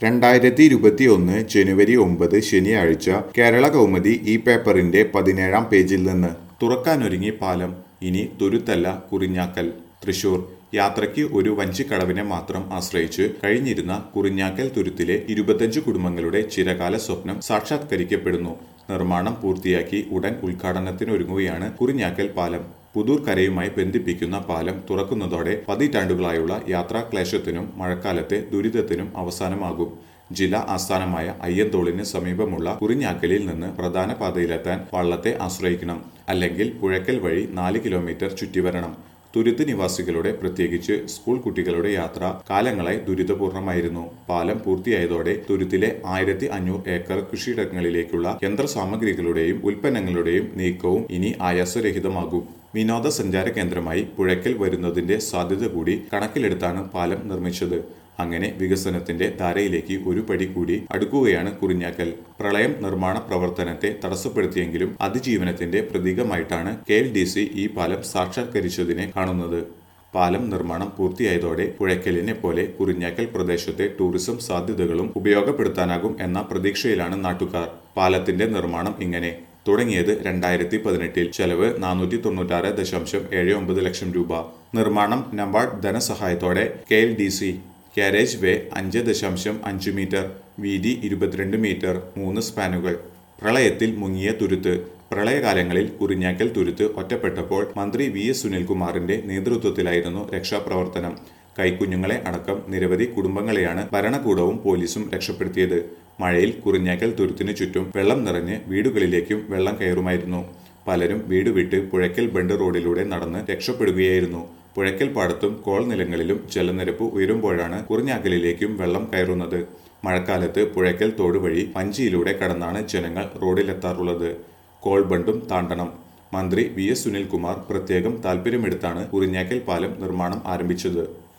രണ്ടായിരത്തി ഇരുപത്തി ഒന്ന് ജനുവരി ഒമ്പത് ശനിയാഴ്ച കേരള കൗമുദി ഈ പേപ്പറിന്റെ പതിനേഴാം പേജിൽ നിന്ന് തുറക്കാനൊരുങ്ങി പാലം ഇനി തുരുത്തല്ല കുറിഞ്ഞാക്കൽ തൃശൂർ യാത്രയ്ക്ക് ഒരു വഞ്ചിക്കടവിനെ മാത്രം ആശ്രയിച്ച് കഴിഞ്ഞിരുന്ന കുറിഞ്ഞാക്കൽ തുരുത്തിലെ ഇരുപത്തഞ്ച് കുടുംബങ്ങളുടെ ചിരകാല സ്വപ്നം സാക്ഷാത്കരിക്കപ്പെടുന്നു നിർമ്മാണം പൂർത്തിയാക്കി ഉടൻ ഉദ്ഘാടനത്തിനൊരുങ്ങുകയാണ് കുറിഞ്ഞാക്കൽ പാലം പുതൂർ കരയുമായി ബന്ധിപ്പിക്കുന്ന പാലം തുറക്കുന്നതോടെ പതിറ്റാണ്ടുകളായുള്ള യാത്രാ ക്ലേശത്തിനും മഴക്കാലത്തെ ദുരിതത്തിനും അവസാനമാകും ജില്ലാ ആസ്ഥാനമായ അയ്യന്തോളിന് സമീപമുള്ള കുറിഞ്ഞാക്കലിൽ നിന്ന് പ്രധാന പാതയിലെത്താൻ വള്ളത്തെ ആശ്രയിക്കണം അല്ലെങ്കിൽ പുഴയ്ക്കൽ വഴി നാല് കിലോമീറ്റർ ചുറ്റിവരണം തുരുത്ത് നിവാസികളുടെ പ്രത്യേകിച്ച് സ്കൂൾ കുട്ടികളുടെ യാത്ര കാലങ്ങളായി ദുരിതപൂർണമായിരുന്നു പാലം പൂർത്തിയായതോടെ തുരുത്തിലെ ആയിരത്തി അഞ്ഞൂറ് ഏക്കർ കൃഷിയിടങ്ങളിലേക്കുള്ള യന്ത്രസാമഗ്രികളുടെയും ഉൽപ്പന്നങ്ങളുടെയും നീക്കവും ഇനി ആയാസരഹിതമാകും വിനോദസഞ്ചാര കേന്ദ്രമായി പുഴയ്ക്കൽ വരുന്നതിന്റെ സാധ്യത കൂടി കണക്കിലെടുത്താണ് പാലം നിർമ്മിച്ചത് അങ്ങനെ വികസനത്തിന്റെ ധാരയിലേക്ക് ഒരു പടി കൂടി അടുക്കുകയാണ് കുറിഞ്ഞാക്കൽ പ്രളയം നിർമ്മാണ പ്രവർത്തനത്തെ തടസ്സപ്പെടുത്തിയെങ്കിലും അതിജീവനത്തിന്റെ പ്രതീകമായിട്ടാണ് കെ എൽ ഡി സി ഈ പാലം സാക്ഷാത്കരിച്ചതിനെ കാണുന്നത് പാലം നിർമ്മാണം പൂർത്തിയായതോടെ പുഴയ്ക്കലിനെ പോലെ കുറിഞ്ഞാക്കൽ പ്രദേശത്തെ ടൂറിസം സാധ്യതകളും ഉപയോഗപ്പെടുത്താനാകും എന്ന പ്രതീക്ഷയിലാണ് നാട്ടുകാർ പാലത്തിന്റെ നിർമ്മാണം ഇങ്ങനെ തുടങ്ങിയത് രണ്ടായിരത്തി പതിനെട്ടിൽ ചെലവ് നാനൂറ്റി തൊണ്ണൂറ്റാറ് ദശാംശം ഏഴ് ഒമ്പത് ലക്ഷം രൂപ നിർമ്മാണം നബാർഡ് ധനസഹായത്തോടെ K L D C carriage way അഞ്ച് ദശാംശം അഞ്ച് മീറ്റർ വീതി ഇരുപത്തിരണ്ട് മീറ്റർ മൂന്ന് സ്പാനുകൾ പ്രളയത്തിൽ മുങ്ങിയ തുരുത്ത് പ്രളയകാലങ്ങളിൽ കുറിഞ്ഞാക്കൽ തുരുത്ത് ഒറ്റപ്പെട്ടപ്പോൾ മന്ത്രി വി എസ് സുനിൽകുമാറിന്റെ നേതൃത്വത്തിലായിരുന്നു രക്ഷാപ്രവർത്തനം കൈക്കുഞ്ഞുങ്ങളെ അടക്കം നിരവധി കുടുംബങ്ങളെയാണ് ഭരണകൂടവും പോലീസും രക്ഷപ്പെടുത്തിയത് മഴയിൽ കുറിഞ്ഞാക്കൽ തുരുത്തിനു ചുറ്റും വെള്ളം നിറഞ്ഞ് വീടുകളിലേക്കും വെള്ളം കയറുമായിരുന്നു പലരും വീട് വിട്ട് പുഴയ്ക്കൽ ബണ്ട് റോഡിലൂടെ നടന്ന് രക്ഷപ്പെടുകയായിരുന്നു പുഴയ്ക്കൽ പാടത്തും കോൾ നിലങ്ങളിലും ജലനിരപ്പ് ഉയരുമ്പോഴാണ് കുറിഞ്ഞാക്കലിലേക്കും വെള്ളം കയറുന്നത് മഴക്കാലത്ത് പുഴയ്ക്കൽ തോട് വഴി വഞ്ചിയിലൂടെ കടന്നാണ് ജനങ്ങൾ റോഡിലെത്താറുള്ളത് കോൾ ബണ്ടും താണ്ടണം മന്ത്രി വി എസ് സുനിൽകുമാർ പ്രത്യേകം താൽപ്പര്യമെടുത്താണ് കുറിഞ്ഞാക്കൽ പാലം നിർമ്മാണം ആരംഭിച്ചത്